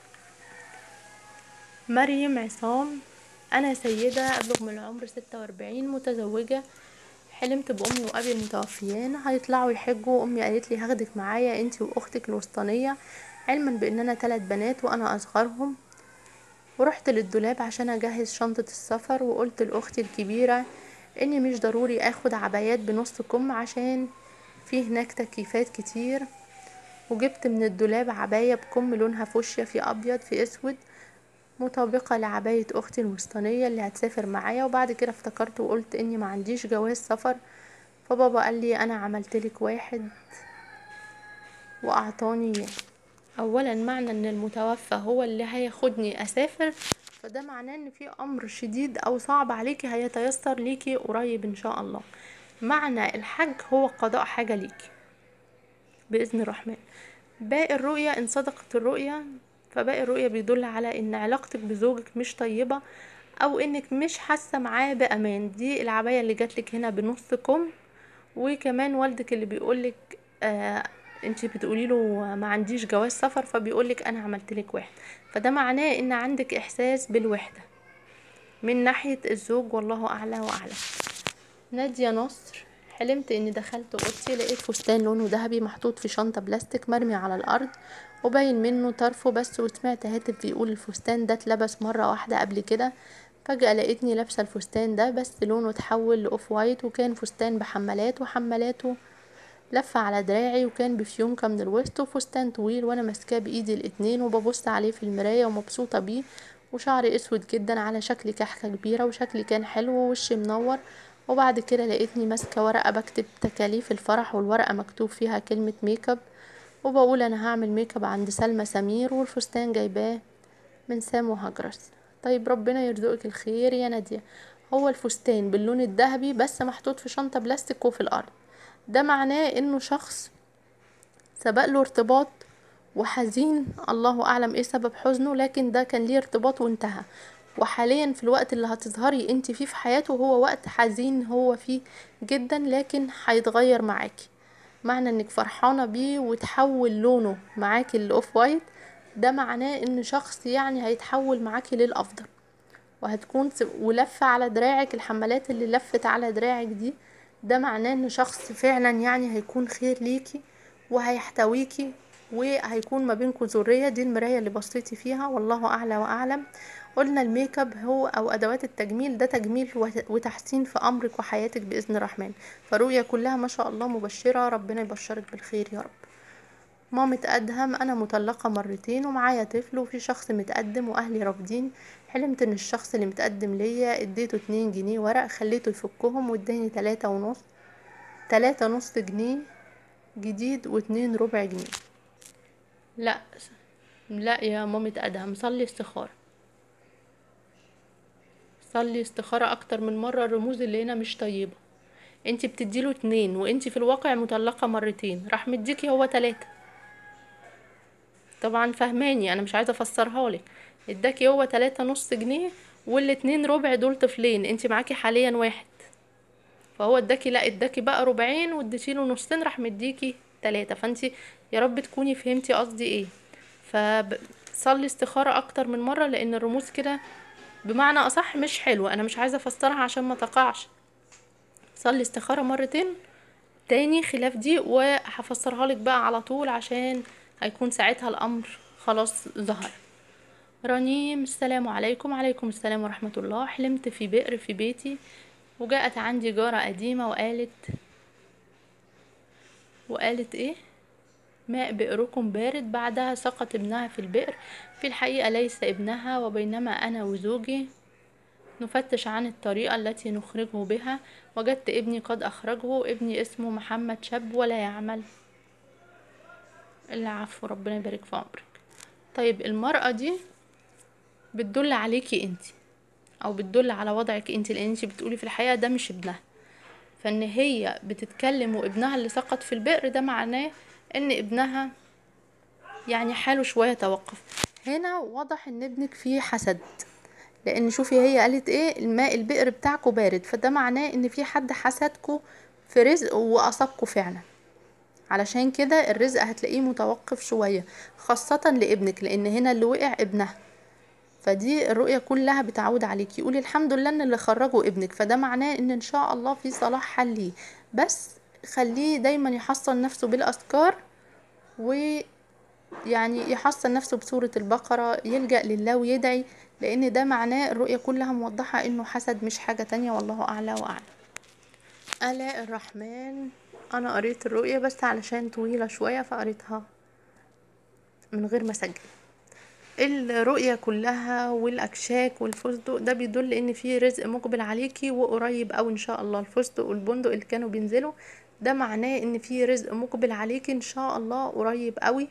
مريم عصام أنا سيدة أبلغ من العمر ستة وأربعين متزوجة حلمت بأمي وأبي المتوفيان هيطلعوا يحجوا أمي قالت لي هاخدك معايا انتي وأختك الوسطانية علما بأننا تلات بنات وأنا أصغرهم ورحت للدولاب عشان أجهز شنطة السفر وقلت لأختي الكبيرة إني مش ضروري أخد عبايات بنص كم عشان في هناك تكييفات كتير وجبت من الدولاب عباية بكم لونها فوشيا في أبيض في أسود مطابقة لعباية أختي الوسطانية اللي هتسافر معايا وبعد كده افتكرت وقلت إني ما عنديش جواز سفر فبابا قال لي أنا عملتلك واحد وأعطاني إياه أولا معنى إن المتوفى هو اللي هياخدني أسافر فده معناه إن في أمر شديد أو صعب عليكي هيتيسر ليكي قريب إن شاء الله معنى الحج هو قضاء حاجة ليكي بإذن الرحمن باقي الرؤية إن صدقت الرؤية فباقي الرؤية بيدل على ان علاقتك بزوجك مش طيبة او انك مش حاسة معاه بامان دي العباية اللي جاتلك هنا بنص كم وكمان والدك اللي بيقولك آه انتي بتقولي له ما عنديش جواز سفر فبيقولك انا عملتلك واحد فده معناه ان عندك احساس بالوحدة من ناحية الزوج والله اعلى واعلم نادية نصر حلمت اني دخلت اوضتي لقيت فستان لونه ذهبي محطوط في شنطة بلاستيك مرمي على الارض وباين منه طرفه بس وسمعت هاتف بيقول الفستان ده اتلبس مرة واحدة قبل كده فجأة لقيتني لابسة الفستان ده بس لونه اتحول لأوف وايت وكان فستان بحمالات وحمالاته لفة على دراعي وكان بفيونكة من الوسط وفستان طويل وانا ماسكاه بايدي الاتنين وببص عليه في المراية ومبسوطة بيه وشعري اسود جدا على شكل كحكة كبيرة وشكلي كان حلو ووشي منور وبعد كده لقيتني ماسكة ورقة بكتب تكاليف الفرح والورقة مكتوب فيها كلمة ميك اب وبقول انا هعمل ميك اب عند سلمى سمير والفستان جايباه من سام وهجرس طيب ربنا يرزقك الخير يا نادية هو الفستان باللون الذهبي بس محطوط في شنطة بلاستيك وفي الارض ده معناه انه شخص سبق له ارتباط وحزين الله اعلم ايه سبب حزنه لكن ده كان ليه ارتباط وانتهى وحاليا في الوقت اللي هتظهري انت فيه في حياته هو وقت حزين هو فيه جدا لكن هيتغير معاكي معنى انك فرحانة بيه وتحول لونه معاكي الاوف وايت ده معناه ان شخص يعني هيتحول معاكي للافضل وهتكون ولفة على دراعك الحملات اللي لفت على دراعك دي ده معناه ان شخص فعلا يعني هيكون خير ليكي وهيحتويكي وهيكون ما بينكم ذريه دي المرايه اللي بصيتي فيها والله اعلى واعلم قلنا الميك اب هو او ادوات التجميل ده تجميل وتحسين في امرك وحياتك باذن الرحمن فرؤيه كلها ما شاء الله مبشره ربنا يبشرك بالخير يا رب مامة أدهم أنا مطلقة مرتين ومعايا طفل وفي شخص متقدم وأهلي رافضين حلمت إن الشخص اللي متقدم ليا اديته اتنين جنيه ورق خليته يفكهم واداني تلاتة ونص تلاتة نص جنيه جديد واتنين ربع جنيه لا لا يا مامة أدهم صلي استخارة صلي استخارة أكتر من مرة الرموز اللي هنا مش طيبة انتي بتديله اتنين وانتي في الواقع مطلقة مرتين راح مديكي هو تلاتة طبعا فهماني انا مش عايزة افسرها لك اداكي هو تلاتة نص جنيه والاتنين ربع دول طفلين انتي معاكي حاليا واحد فهو اداكي لا اداكي بقى ربعين واديتيله نصين راح مديكي تلاتة فانتي يا رب تكوني فهمتي قصدي ايه فصلي استخارة اكتر من مرة لان الرموز كده بمعنى اصح مش حلوة انا مش عايزة افسرها عشان ما تقعش صلي استخارة مرتين تاني خلاف دي وهفسرها لك بقى على طول عشان هيكون ساعتها الامر خلاص ظهر رنيم السلام عليكم عليكم السلام ورحمة الله حلمت في بئر في بيتي وجاءت عندي جارة قديمة وقالت وقالت ايه ماء بئركم بارد بعدها سقط ابنها في البئر في الحقيقة ليس ابنها وبينما أنا وزوجي نفتش عن الطريقة التي نخرجه بها وجدت ابني قد أخرجه ابني اسمه محمد شاب ولا يعمل العفو ربنا يبارك في عمرك طيب المرأة دي بتدل عليكي انتي او بتدل على وضعك انتي لان انتي بتقولي في الحقيقة ده مش ابنها فان هي بتتكلم وابنها اللي سقط في البئر ده معناه ان ابنها يعني حاله شوية توقف هنا واضح ان ابنك فيه حسد لان شوفي هي قالت ايه الماء البئر بتاعكو بارد فده معناه ان في حد حسدكو في رزق واصابكو فعلا علشان كده الرزق هتلاقيه متوقف شوية خاصة لابنك لان هنا اللي وقع ابنها فدي الرؤية كلها بتعود عليك يقولي الحمد لله ان اللي خرجه ابنك فده معناه ان ان شاء الله في صلاح حل ليه بس خليه دايما يحصن نفسه بالاذكار ويعني يحصن نفسه بسورة البقرة يلجأ لله ويدعي لان ده معناه الرؤية كلها موضحة انه حسد مش حاجة تانية والله اعلى واعلم الاء الرحمن انا قريت الرؤية بس علشان طويلة شوية فقريتها من غير ما اسجل الرؤية كلها والاكشاك والفستق ده بيدل ان في رزق مقبل عليكي وقريب او ان شاء الله الفستق والبندق اللي كانوا بينزلوا ده معناه ان في رزق مقبل عليكي ان شاء الله قريب قوي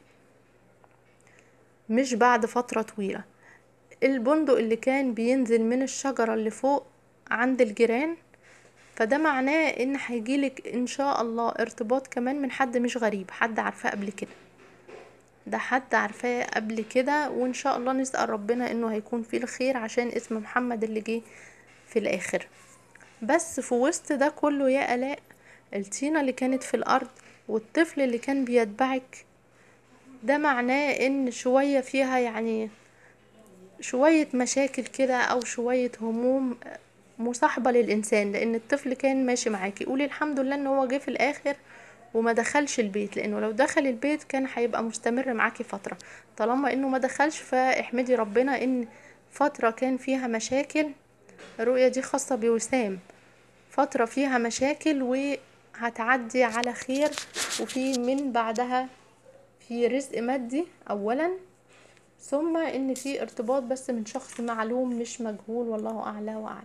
مش بعد فترة طويلة البندق اللي كان بينزل من الشجرة اللي فوق عند الجيران فده معناه ان هيجيلك ان شاء الله ارتباط كمان من حد مش غريب حد عارفاه قبل كده ده حد عارفاه قبل كده وان شاء الله نسأل ربنا انه هيكون فيه الخير عشان اسم محمد اللي جه في الاخر بس في وسط ده كله يا الاء الطينة اللي كانت في الارض والطفل اللي كان بيتبعك ده معناه ان شوية فيها يعني شوية مشاكل كده او شوية هموم مصاحبة للإنسان لأن الطفل كان ماشي معاكي قولي الحمد لله إن هو جه في الآخر وما دخلش البيت لأنه لو دخل البيت كان هيبقى مستمر معاكي فترة طالما إنه ما دخلش فاحمدي ربنا إن فترة كان فيها مشاكل الرؤية دي خاصة بوسام فترة فيها مشاكل وهتعدي على خير وفي من بعدها في رزق مادي أولا ثم ان في ارتباط بس من شخص معلوم مش مجهول والله اعلى واعلم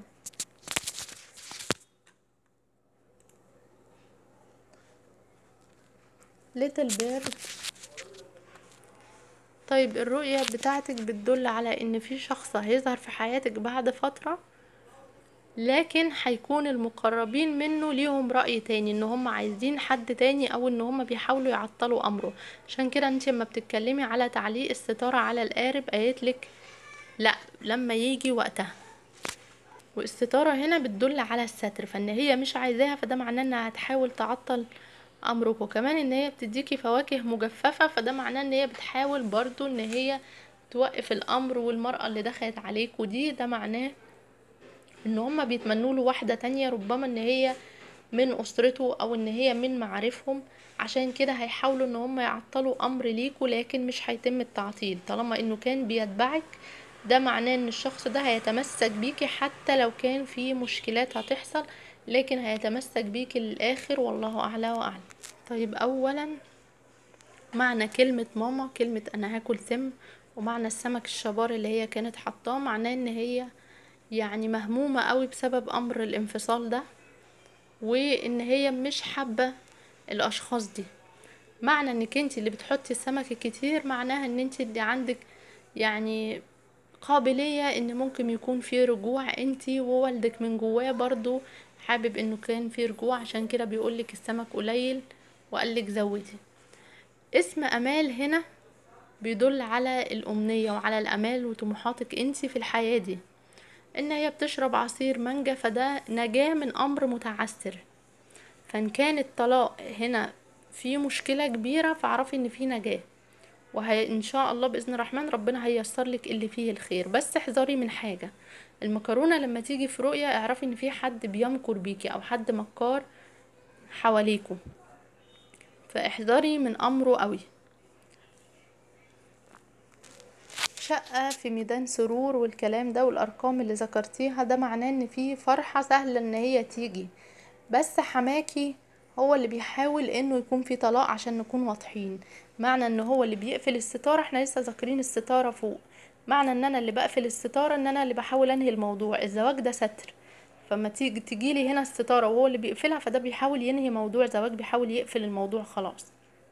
ليتل بيرد طيب الرؤية بتاعتك بتدل على ان في شخص هيظهر في حياتك بعد فترة لكن هيكون المقربين منه ليهم رأي تاني ان هم عايزين حد تاني او ان هم بيحاولوا يعطلوا امره عشان كده انت لما بتتكلمي على تعليق الستارة على القارب قالتلك لا لما يجي وقتها واستطارة هنا بتدل على الستر فان هي مش عايزاها فده معناه انها هتحاول تعطل امرك وكمان ان هي بتديكي فواكه مجففة فده معناه ان هي بتحاول برضو ان هي توقف الامر والمرأة اللي دخلت عليك ودي ده معناه ان هما بيتمنوا له واحدة تانية ربما ان هي من اسرته او ان هي من معارفهم عشان كده هيحاولوا ان هما يعطلوا امر ليكوا لكن مش هيتم التعطيل طالما انه كان بيتبعك ده معناه ان الشخص ده هيتمسك بيكي حتى لو كان في مشكلات هتحصل لكن هيتمسك بيكي للاخر والله اعلى واعلم طيب اولا معنى كلمة ماما كلمة انا هاكل سم ومعنى السمك الشبار اللي هي كانت حطاه معناه ان هي يعني مهمومة قوي بسبب امر الانفصال ده وان هي مش حابة الاشخاص دي معنى انك انت اللي بتحطي السمك الكتير معناها ان انت اللي عندك يعني قابلية ان ممكن يكون في رجوع انت ووالدك من جواه برضو حابب انه كان في رجوع عشان كده بيقولك السمك قليل وقالك زودي اسم امال هنا بيدل على الامنية وعلى الامال وطموحاتك انت في الحياة دي ان هي بتشرب عصير مانجا فده نجاة من امر متعسر فان كان الطلاق هنا في مشكلة كبيرة فاعرفي ان في نجاة وهي ان شاء الله باذن الرحمن ربنا هييسر لك اللي فيه الخير بس احذري من حاجة المكرونة لما تيجي في رؤية اعرفي ان في حد بيمكر بيكي او حد مكار حواليكوا فاحذري من امره قوي شقة في ميدان سرور والكلام ده والأرقام اللي ذكرتيها ده معناه إن في فرحة سهلة إن هي تيجي بس حماكي هو اللي بيحاول إنه يكون في طلاق عشان نكون واضحين معنى إن هو اللي بيقفل الستارة احنا لسه ذاكرين الستارة فوق معنى إن أنا اللي بقفل الستارة إن أنا اللي بحاول أنهي الموضوع الزواج ده ستر فما تيجي تجيلي هنا الستارة وهو اللي بيقفلها فده بيحاول ينهي موضوع زواج بيحاول يقفل الموضوع خلاص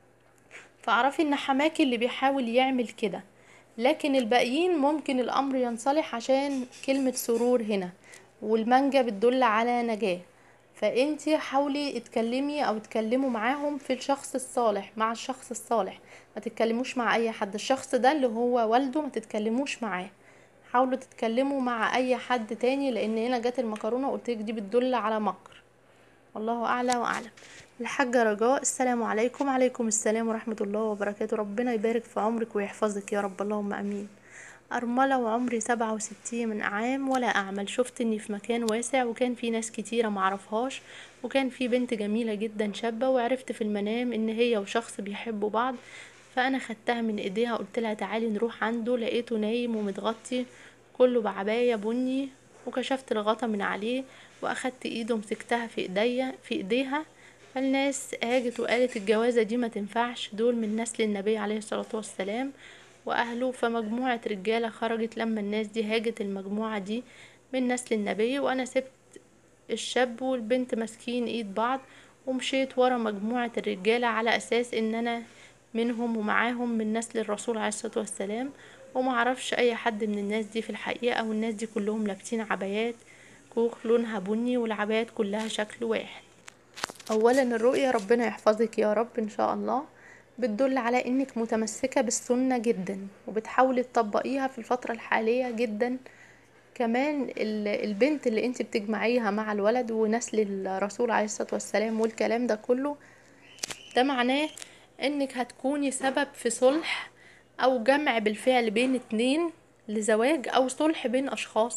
فاعرفي ان حماكي اللي بيحاول يعمل كده لكن الباقيين ممكن الامر ينصلح عشان كلمة سرور هنا والمانجا بتدل على نجاة فانتي حاولي اتكلمي او اتكلموا معاهم في الشخص الصالح مع الشخص الصالح ما تتكلموش مع اي حد الشخص ده اللي هو والده ما تتكلموش معاه حاولوا تتكلموا مع اي حد تاني لان هنا جت المكرونه قلتلك دي بتدل على مكر والله اعلى واعلم الحاجه رجاء السلام عليكم عليكم السلام ورحمه الله وبركاته ربنا يبارك في عمرك ويحفظك يا رب اللهم امين أرملة وعمري سبعة وستين من عام ولا أعمل شفت إني في مكان واسع وكان في ناس كتيرة معرفهاش وكان في بنت جميلة جدا شابة وعرفت في المنام إن هي وشخص بيحبوا بعض فأنا خدتها من إيديها قلت لها تعالي نروح عنده لقيته نايم ومتغطي كله بعباية بني وكشفت الغطا من عليه واخدت ايده مسكتها في ايديا في ايديها فالناس هاجت وقالت الجوازة دي ما تنفعش دول من نسل النبي عليه الصلاة والسلام واهله فمجموعة رجالة خرجت لما الناس دي هاجت المجموعة دي من نسل النبي وانا سبت الشاب والبنت ماسكين ايد بعض ومشيت ورا مجموعة الرجالة على اساس ان انا منهم ومعاهم من نسل الرسول عليه الصلاة والسلام ومعرفش اي حد من الناس دي في الحقيقة والناس دي كلهم لابسين عبايات كوخ لونها بني والعبايات كلها شكل واحد اولا الرؤية ربنا يحفظك يا رب ان شاء الله بتدل على انك متمسكة بالسنة جدا وبتحاولي تطبقيها في الفترة الحالية جدا كمان البنت اللي انت بتجمعيها مع الولد ونسل الرسول عليه الصلاة والسلام والكلام ده كله ده معناه انك هتكوني سبب في صلح او جمع بالفعل بين اتنين لزواج او صلح بين اشخاص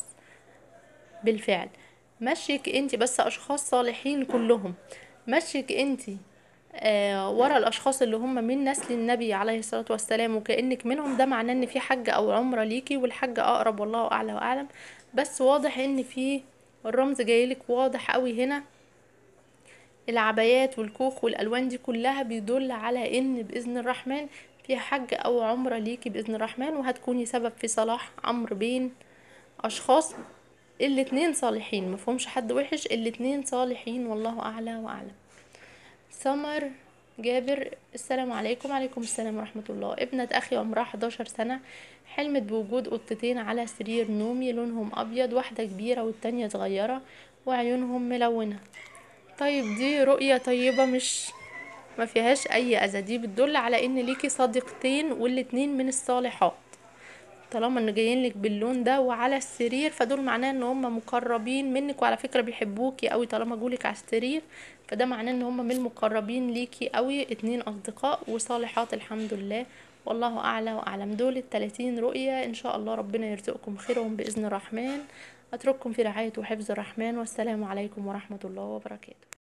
بالفعل مشيك انت بس اشخاص صالحين كلهم مشيك انت آه ورا الاشخاص اللي هم من نسل النبي عليه الصلاه والسلام وكانك منهم ده معناه ان في حج او عمره ليكي والحج اقرب والله اعلى واعلم بس واضح ان في الرمز جايلك واضح قوي هنا العبايات والكوخ والالوان دي كلها بيدل على ان باذن الرحمن في حج او عمره ليكي باذن الرحمن وهتكوني سبب في صلاح امر بين اشخاص الاتنين صالحين مفهومش حد وحش الاتنين صالحين والله اعلى واعلم سمر جابر السلام عليكم عليكم السلام ورحمة الله ابنة أخي عمرها 11 سنة حلمت بوجود قطتين على سرير نومي لونهم أبيض واحدة كبيرة والتانية صغيرة وعيونهم ملونة طيب دي رؤية طيبة مش ما فيهاش أي أذى دي بتدل على إن ليكي صديقتين والاتنين من الصالحات طالما ان جايين لك باللون ده وعلى السرير فدول معناه ان هم مقربين منك وعلى فكره بيحبوكي قوي طالما جولك على السرير فده معناه ان هم من المقربين ليكي قوي اتنين اصدقاء وصالحات الحمد لله والله اعلى واعلم دول التلاتين رؤية ان شاء الله ربنا يرزقكم خيرهم باذن الرحمن اترككم في رعاية وحفظ الرحمن والسلام عليكم ورحمة الله وبركاته